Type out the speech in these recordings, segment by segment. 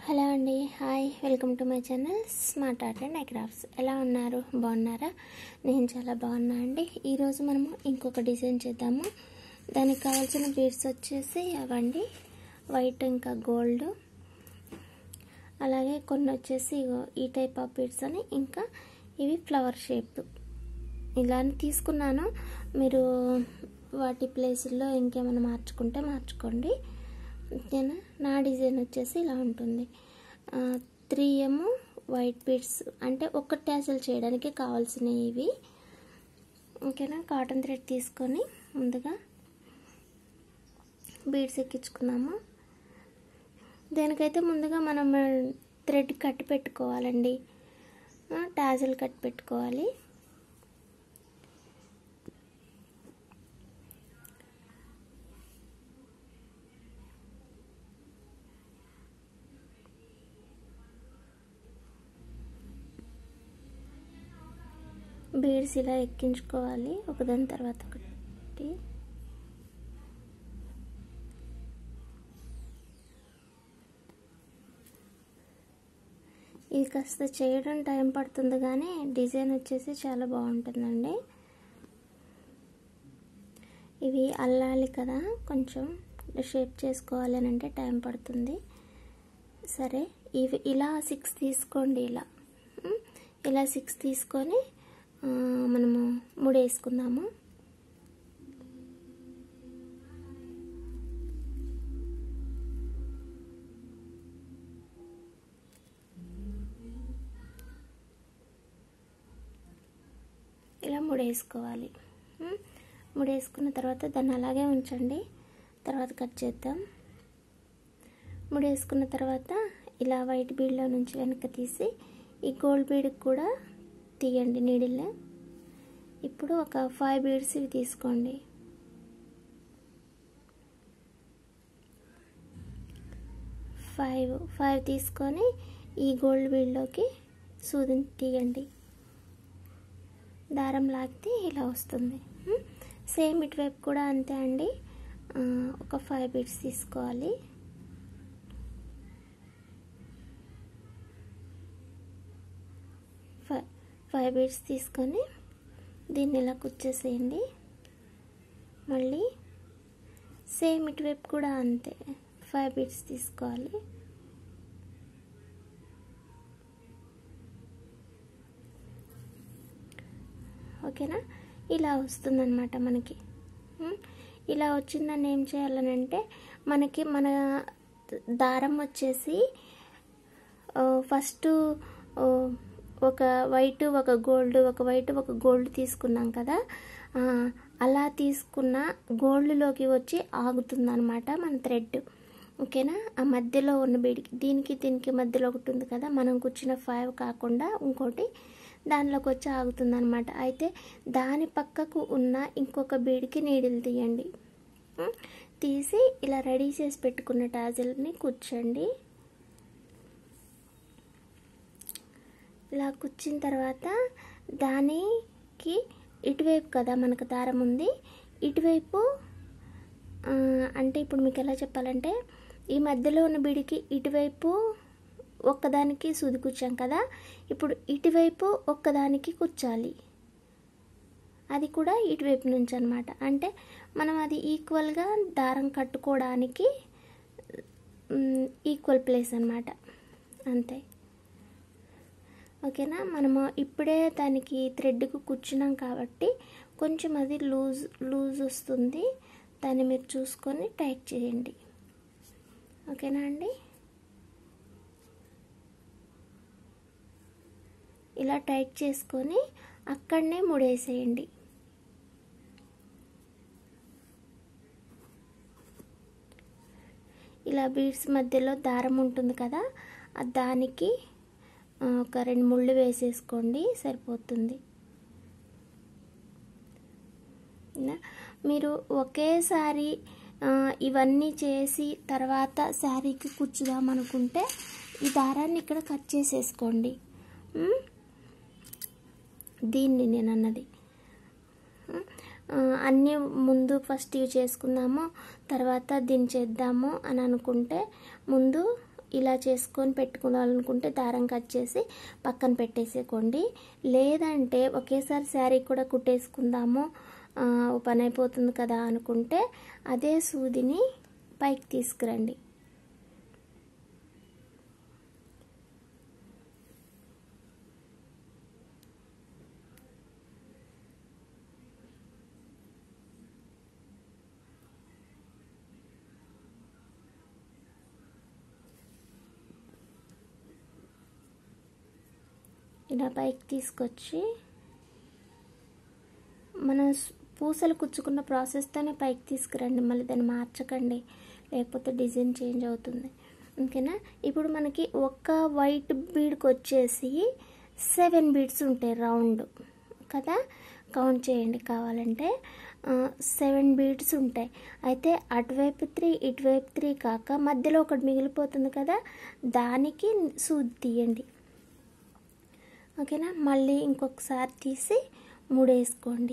hello అండి hi welcome to my channel smart art and crafts ఎలా ఉన్నారు బాగున్నారా నేను చాలా బాగున్నా అండి ఈరోజు మనము ఇంకొక డిజైన్ చేద్దాము దానికి కావాల్సిన బీడ్స్ వచ్చేసి అవండి వైట్ ఇంకా గోల్డ్ అలాగే కొన్ని వచ్చేసి ఇగో ఈ టైప్ ఆఫ్ బీడ్స్ అని ఇంకా ఇవి ఫ్లవర్ షేప్ ఇలా తీసుకున్నాను మీరు వాటి ప్లేసుల్లో ఇంకేమైనా మార్చుకుంటే మార్చుకోండి ఓకేనా నా డిజైన్ వచ్చేసి ఇలా ఉంటుంది త్రీ ఏమో వైట్ బీడ్స్ అంటే ఒక్క ట్యాసల్ చేయడానికి కావాల్సినవి ఇవి ఓకేనా కాటన్ థ్రెడ్ తీసుకొని ముందుగా బీడ్స్ ఎక్కించుకున్నాము దేనికైతే ముందుగా మనం థ్రెడ్ కట్టి పెట్టుకోవాలండి టాజల్ కట్టి పెట్టుకోవాలి బీడ్స్ ఇలా ఎక్కించుకోవాలి ఒకదాని తర్వాత ఒకటి ఇది కాస్త చేయడం టైం పడుతుంది కానీ డిజైన్ వచ్చేసి చాలా బాగుంటుందండి ఇవి అల్లాలి కదా కొంచెం షేప్ చేసుకోవాలి అని అంటే టైం పడుతుంది సరే ఇవి ఇలా సిక్స్ తీసుకోండి ఇలా ఇలా సిక్స్ తీసుకొని మనము ముడేసుకుందాము ఇలా ముడేసుకోవాలి ముడేసుకున్న తర్వాత దాన్ని అలాగే ఉంచండి తర్వాత కట్ చేద్దాం ముడేసుకున్న తర్వాత ఇలా వైట్ బీడ్లో నుంచి వెనక్కి తీసి ఈ గోల్డ్ బీడ్కి కూడా తీయండి నీడిల్ ఇప్పుడు ఒక ఫైవ్ బీడ్స్ ఇవి తీసుకోండి ఫైవ్ ఫైవ్ తీసుకొని ఈ గోల్డ్ బీడ్లోకి సూదిని తీయండి దారం లాగితే ఇలా వస్తుంది సేమ్ ఇటువైపు కూడా అంతే అండి ఒక ఫైవ్ బీడ్స్ తీసుకోవాలి ఫైవ్ ఫైవ్ బీడ్స్ తీసుకొని దీన్ని ఇలా కుచ్చేసేయండి మళ్ళీ సేమ్ ఇటువైపు కూడా అంతే ఫైవ్ బీడ్స్ తీసుకోవాలి ఓకేనా ఇలా వస్తుందన్నమాట మనకి ఇలా వచ్చిందని ఏం చేయాలనంటే మనకి మన దారం వచ్చేసి ఫస్ట్ ఒక వైట్ ఒక గోల్డ్ ఒక వైట్ ఒక గోల్డ్ తీసుకున్నాం కదా అలా తీసుకున్న గోల్డ్లోకి వచ్చి ఆగుతుందన్నమాట మన థ్రెడ్ ఓకేనా ఆ మధ్యలో ఉన్న బీడికి దీనికి దీనికి మధ్యలో ఒకటి ఉంది కదా మనం కూర్చున్న ఫైవ్ కాకుండా ఇంకోటి దానిలోకి వచ్చి ఆగుతుంది అనమాట అయితే దాని పక్కకు ఉన్న ఇంకొక బీడికి నీడిల్ తీయండి తీసి ఇలా రెడీ చేసి పెట్టుకున్న టాజిల్ని కూర్చోండి ఇలా కూర్చిన తర్వాత దానికి ఇటువైపు కదా మనకు దారం ఉంది ఇటువైపు అంటే ఇప్పుడు మీకు ఎలా చెప్పాలంటే ఈ మధ్యలో ఉన్న బీడికి ఇటువైపు ఒక్కదానికి సూది కూర్చాం కదా ఇప్పుడు ఇటువైపు ఒక్కదానికి కూర్చాలి అది కూడా ఇటువైపు నుంచి అనమాట అంటే మనం అది ఈక్వల్గా దారం కట్టుకోవడానికి ఈక్వల్ ప్లేస్ అనమాట అంతే ఓకేనా మనము ఇప్పుడే దానికి థ్రెడ్కు కూర్చున్నాం కాబట్టి కొంచెం అది లూజ్ లూజ్ వస్తుంది దాన్ని మీరు చూసుకొని టైట్ చేయండి ఓకేనా అండి ఇలా టైట్ చేసుకొని అక్కడనే ముడేసేయండి ఇలా బీడ్స్ మధ్యలో దారం ఉంటుంది కదా దానికి ఒక రెండు ముళ్ళు వేసేసుకోండి సరిపోతుంది మీరు ఒకేసారి ఇవన్నీ చేసి తర్వాత శారీకి కూర్చుదాం అనుకుంటే ఈ దారాన్ని ఇక్కడ కట్ చేసేసుకోండి దీన్ని నేను అన్నది అన్నీ ముందు ఫస్ట్ ఇవి చేసుకుందాము తర్వాత దీన్ని చేద్దాము అని అనుకుంటే ముందు ఇలా చేసుకొని పెట్టుకోవాలనుకుంటే దారం కట్ చేసి పక్కన పెట్టేసేకోండి లేదంటే ఒకేసారి శారీ కూడా కుట్టేసుకుందాము ఆ, ఓ పని అయిపోతుంది కదా అనుకుంటే అదే సూదిని పైకి తీసుకురండి ఇలా పైకి తీసుకొచ్చి మన స్- పూసలు కుచ్చుకున్న ప్రాసెస్తోనే పైకి తీసుకురండి మళ్ళీ దాన్ని మార్చకండి లేకపోతే డిజైన్ చేంజ్ అవుతుంది ఓకేనా ఇప్పుడు మనకి ఒక్క వైట్ బీడ్కి వచ్చేసి సెవెన్ బీడ్స్ ఉంటాయి రౌండ్ కదా కౌంట్ చేయండి కావాలంటే సెవెన్ బీడ్స్ ఉంటాయి అయితే అటువైపు త్రీ ఇటువైపు త్రీ కాక మధ్యలో ఒకటి మిగిలిపోతుంది కదా దానికి సూది తీయండి ఓకేనా మళ్ళీ ఇంకొకసారి తీసి మూడేసుకోండి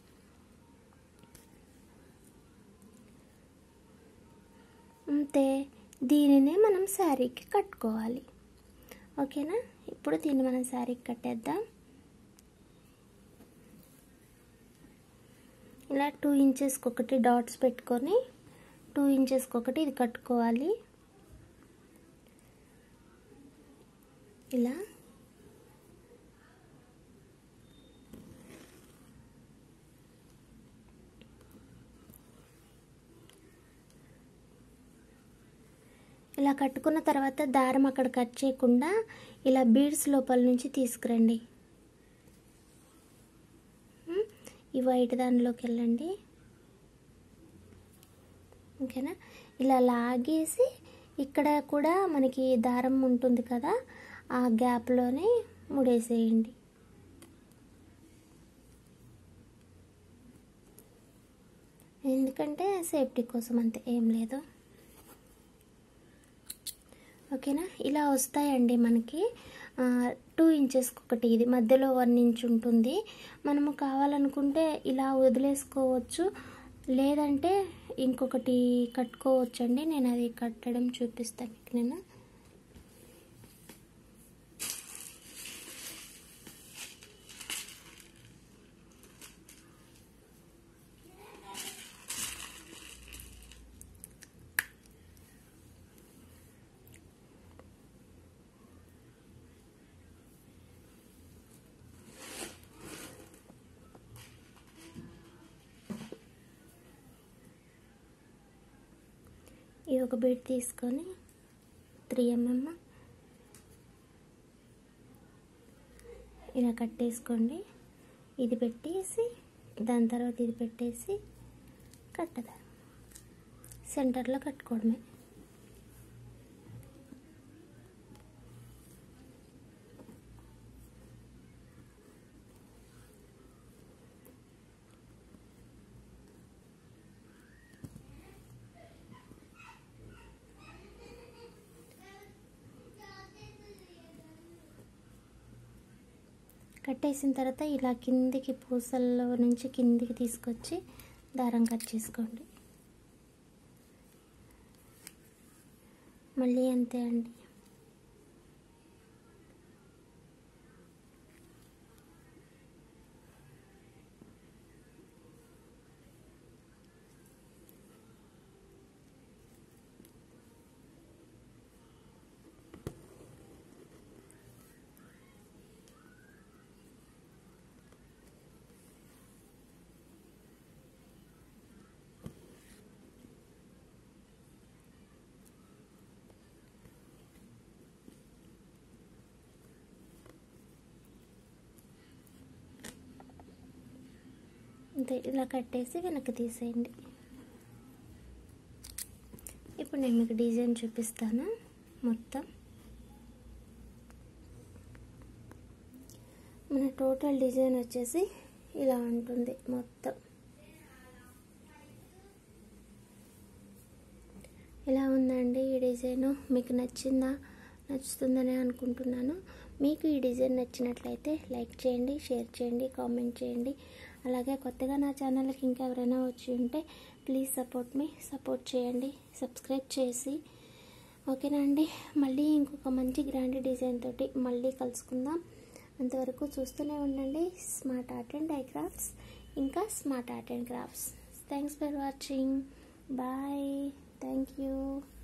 అంతే దీనినే మనం శారీకి కట్టుకోవాలి ఓకేనా ఇప్పుడు దీన్ని మనం శారీకి కట్టేద్దాం ఇలా టూ ఇంచెస్కి ఒకటి డాట్స్ పెట్టుకొని టూ ఇంచెస్కి ఒకటి ఇది కట్టుకోవాలి ఇలా ఇలా కట్టుకున్న తర్వాత దారం అక్కడ కట్ చేయకుండా ఇలా బీడ్స్ లోపల నుంచి తీసుకురండి ఉమ్, ఈ వైట్ దానిలోకి వెళ్ళండి ఓకేనా ఇలా లాగేసి ఇక్కడ కూడా మనకి దారం ఉంటుంది కదా ఆ గ్యాప్లోనే ముడేసేయండి ఎందుకంటే సేఫ్టీ కోసం అంతే ఏం లేదు ఓకేనా ఇలా వస్తాయండి మనకి టూ ఇంచెస్కి ఒకటి ఇది మధ్యలో వన్ ఇంచ్ ఉంటుంది మనము కావాలనుకుంటే ఇలా వదిలేసుకోవచ్చు లేదంటే ఇంకొకటి కట్టుకోవచ్చు అండి నేను అది కట్టడం చూపిస్తాను మీకు నేను ఇది ఒక బీట్ తీసుకొని త్రీ ఎంఎం ఇలా కట్టేసుకోండి ఇది పెట్టేసి దాని తర్వాత ఇది పెట్టేసి కట్టదా సెంటర్లో కట్టుకోవడమే కట్టేసిన తర్వాత ఇలా కిందికి పూసల్లో నుంచి కిందికి తీసుకొచ్చి దారం కట్ చేసుకోండి మళ్ళీ అంతే అండి అంతే ఇలా కట్టేసి వెనక్కి తీసేయండి ఇప్పుడు నేను మీకు డిజైన్ చూపిస్తాను మొత్తం మన టోటల్ డిజైన్ వచ్చేసి ఇలా ఉంటుంది మొత్తం ఎలా ఉందండి ఈ డిజైన్ మీకు నచ్చిందా నచ్చుతుందని అనుకుంటున్నాను మీకు ఈ డిజైన్ నచ్చినట్లయితే లైక్ చేయండి షేర్ చేయండి కామెంట్ చేయండి అలాగే కొత్తగా నా ఛానల్కి ఇంకా ఎవరైనా వచ్చి ఉంటే ప్లీజ్ సపోర్ట్ మీ సపోర్ట్ చేయండి సబ్స్క్రైబ్ చేసి ఓకేనా అండి మళ్ళీ ఇంకొక మంచి గ్రాండ్ డిజైన్ తోటి మళ్ళీ కలుసుకుందాం అంతవరకు చూస్తూనే ఉండండి స్మార్ట్ ఆర్ట్ అండ్ డైక్రాఫ్ట్స్ ఇంకా smart art and crafts thanks for watching bye thank you